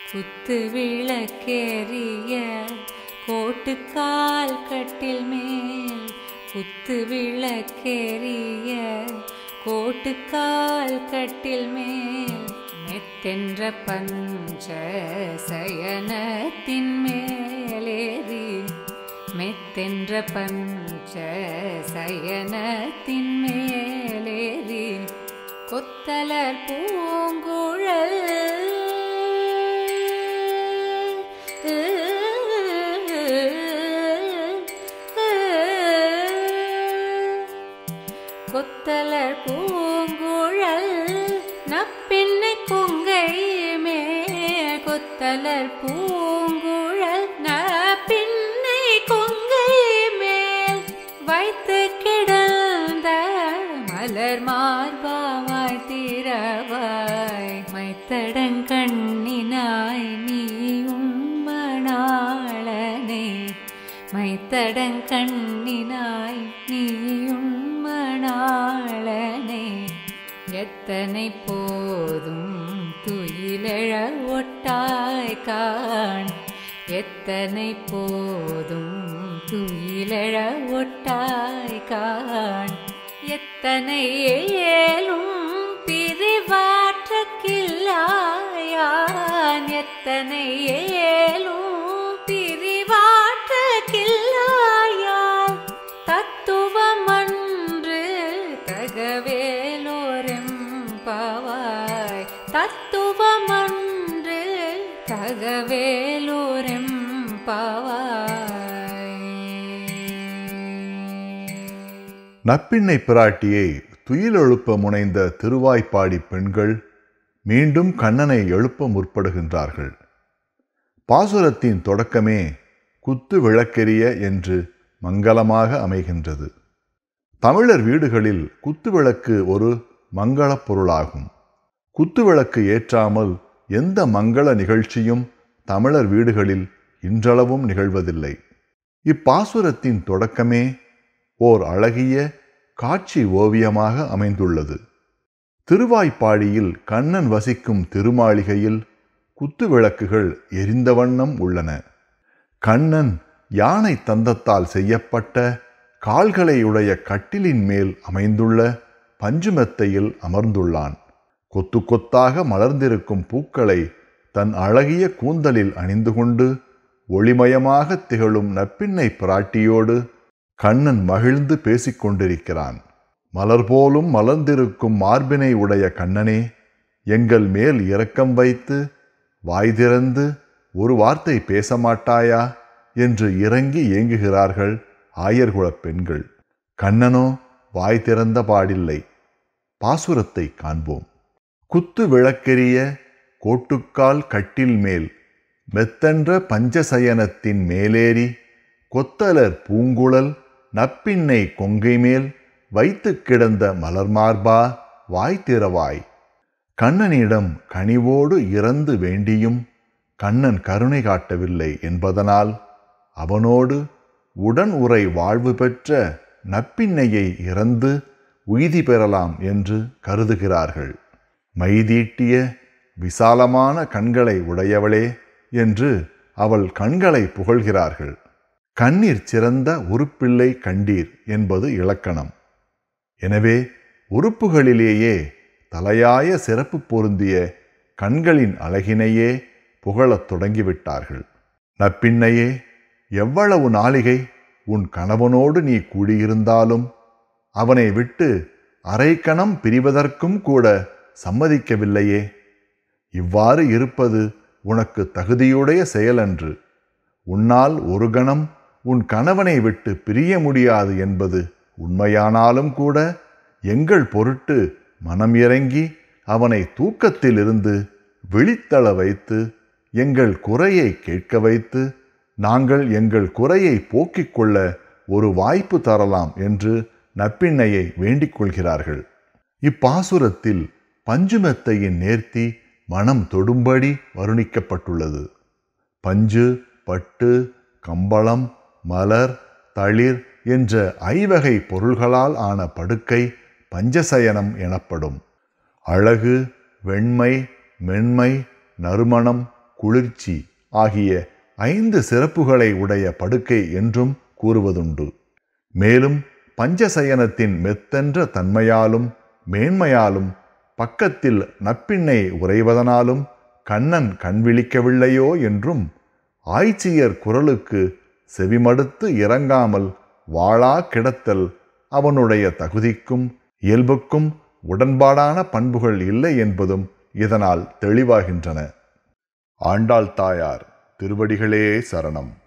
குத்து விளக்கேறிய கோட்டுக்கால் கட்டில் மேல் குத்து விளக்கேறிய கோட்டுக்கால் கட்டில் மேல் மெத்தென்ற பஞ்ச சயனத்தின் மேலேறி மெத்தென்ற பஞ்ச சயனத்தின் மேலேறி கொத்தலர் பூங்குழல் கொத்தலர் பூங்குழல் நப்பின்னை கொங்கை மேல் கொத்தலர் பூங்குழல் நப்பின்னை கொங்கை மேல் வைத்து கிடந்த மலர் மார்பாவாய் திரவாய் மைத்தடங்கண்ணினாய் நீ உண்மணாளனே மைத்தடங்கண்ணினாய் நீ உண்மணாளனே எத்தனை போதும் துயிலெழ ஒட்டாய் காண் எத்தனை போதும் துயிலெழ ஒட்டாய் காண் எத்தனை ஏலும் பிரிவாற்ற கில்லாயான் எத்தனை ஏலும் பிரிவாற்ற கில்லாயான் தத்துவமன்று தகவேலோரெம் பாவாய் தத்துவமன்று தகவேலோரெம் பாவாய் நப்பிண்ணை பிராட்டியை துயிலெழுப்ப முனைந்த திருவாய்ப்பாடி பெண்கள் மீண்டும் கண்ணனை எழுப்ப முற்படுகின்றார்கள் பாசுரத்தின் தொடக்கமே குத்து விளக்கெரிய என்று மங்களமாக அமைகின்றது தமிழர் வீடுகளில் குத்துவிளக்கு ஒரு மங்களப் பொருளாகும் குத்துவிளக்கு ஏற்றாமல் எந்த மங்கள நிகழ்ச்சியும் தமிழர் வீடுகளில் இன்றளவும் நிகழ்வதில்லை இப்பாசுரத்தின் தொடக்கமே ஓர் அழகிய காட்சி ஓவியமாக அமைந்துள்ளது திருவாய்ப்பாடியில் கண்ணன் வசிக்கும் திருமாளிகையில் குத்துவிளக்குகள் எரிந்த வண்ணம் உள்ளன கண்ணன் யானை தந்தத்தால் செய்யப்பட்ட கால்களையுடைய கட்டிலின் மேல் அமைந்துள்ள பஞ்சுமெத்தையில் அமர்ந்துள்ளான் கொத்து கொத்தாக மலர்ந்திருக்கும் பூக்களை தன் அழகிய கூந்தலில் அணிந்து கொண்டு ஒளிமயமாக திகழும் நப்பிண்ணை பிராட்டியோடு கண்ணன் மகிழ்ந்து பேசிக் கொண்டிருக்கிறான் மலர் போலும் மலர்ந்திருக்கும் மார்பினை உடைய கண்ணனே எங்கள் மேல் இரக்கம் வைத்து வாய் திறந்து ஒரு வார்த்தை பேச மாட்டாயா என்று இறங்கி ஏங்குகிறார்கள் ஆயர்குலப் பெண்கள் கண்ணனோ வாய் திறந்த பாடில்லை பாசுரத்தை காண்போம் குத்து விளக்கெரிய கோட்டுக்கால் கட்டில் மேல் மெத்தன்ற பஞ்சசயனத்தின் மேலேறி கொத்தலர் பூங்குழல் நப்பின்னை கொங்கை மேல் வைத்து கிடந்த மலர்மார்பா வாய் திறவாய் கண்ணனிடம் கனிவோடு இறந்து வேண்டியும் கண்ணன் கருணை காட்டவில்லை என்பதனால் அவனோடு உடன் உரை வாழ்வு பெற்ற நப்பின்னையை இறந்து உய்தி பெறலாம் என்று கருதுகிறார்கள் மைதீட்டிய விசாலமான கண்களை உடையவளே என்று அவள் கண்களை புகழ்கிறார்கள் கண்ணீர் சிறந்த உறுப்பிள்ளை கண்டீர் என்பது இலக்கணம் எனவே உறுப்புகளிலேயே தலையாய சிறப்பு பொருந்திய கண்களின் அழகினையே புகழத் தொடங்கிவிட்டார்கள் நப்பின்னையே எவ்வளவு நாளிகை உன் கணவனோடு நீ கூடியிருந்தாலும் அவனை விட்டு அரைக்கணம் பிரிவதற்கும் கூட சம்மதிக்கவில்லையே இவ்வாறு இருப்பது உனக்கு தகுதியுடைய செயலன்று உன்னால் ஒரு கணம் உன் கணவனை விட்டு பிரிய முடியாது என்பது உண்மையானாலும் கூட எங்கள் பொருட்டு மனம் இறங்கி அவனை தூக்கத்திலிருந்து விழித்தள வைத்து எங்கள் குறையை கேட்க வைத்து நாங்கள் எங்கள் குறையை போக்கிக் கொள்ள ஒரு வாய்ப்பு தரலாம் என்று நப்பிண்ணையை வேண்டிக் கொள்கிறார்கள் இப்பாசுரத்தில் பஞ்சுமெத்தையின் நேர்த்தி மனம் தொடும்படி வருணிக்கப்பட்டுள்ளது பஞ்சு பட்டு கம்பளம் மலர் தளிர் என்ற ஐவகை பொருள்களால் ஆன படுக்கை பஞ்சசயனம் எனப்படும் அழகு வெண்மை மென்மை நறுமணம் குளிர்ச்சி ஆகிய ஐந்து சிறப்புகளை உடைய படுக்கை என்றும் கூறுவதுண்டு மேலும் பஞ்சசயனத்தின் மெத்தென்ற தன்மையாலும் மேன்மையாலும் பக்கத்தில் நப்பிண்ணை உறைவதனாலும் கண்ணன் கண்விழிக்கவில்லையோ என்றும் ஆய்ச்சியர் குரலுக்கு செவிமடுத்து இறங்காமல் வாளா கிடத்தல் அவனுடைய தகுதிக்கும் இயல்புக்கும் உடன்பாடான பண்புகள் இல்லை என்பதும் இதனால் தெளிவாகின்றன ஆண்டாள் தாயார் திருவடிகளே சரணம்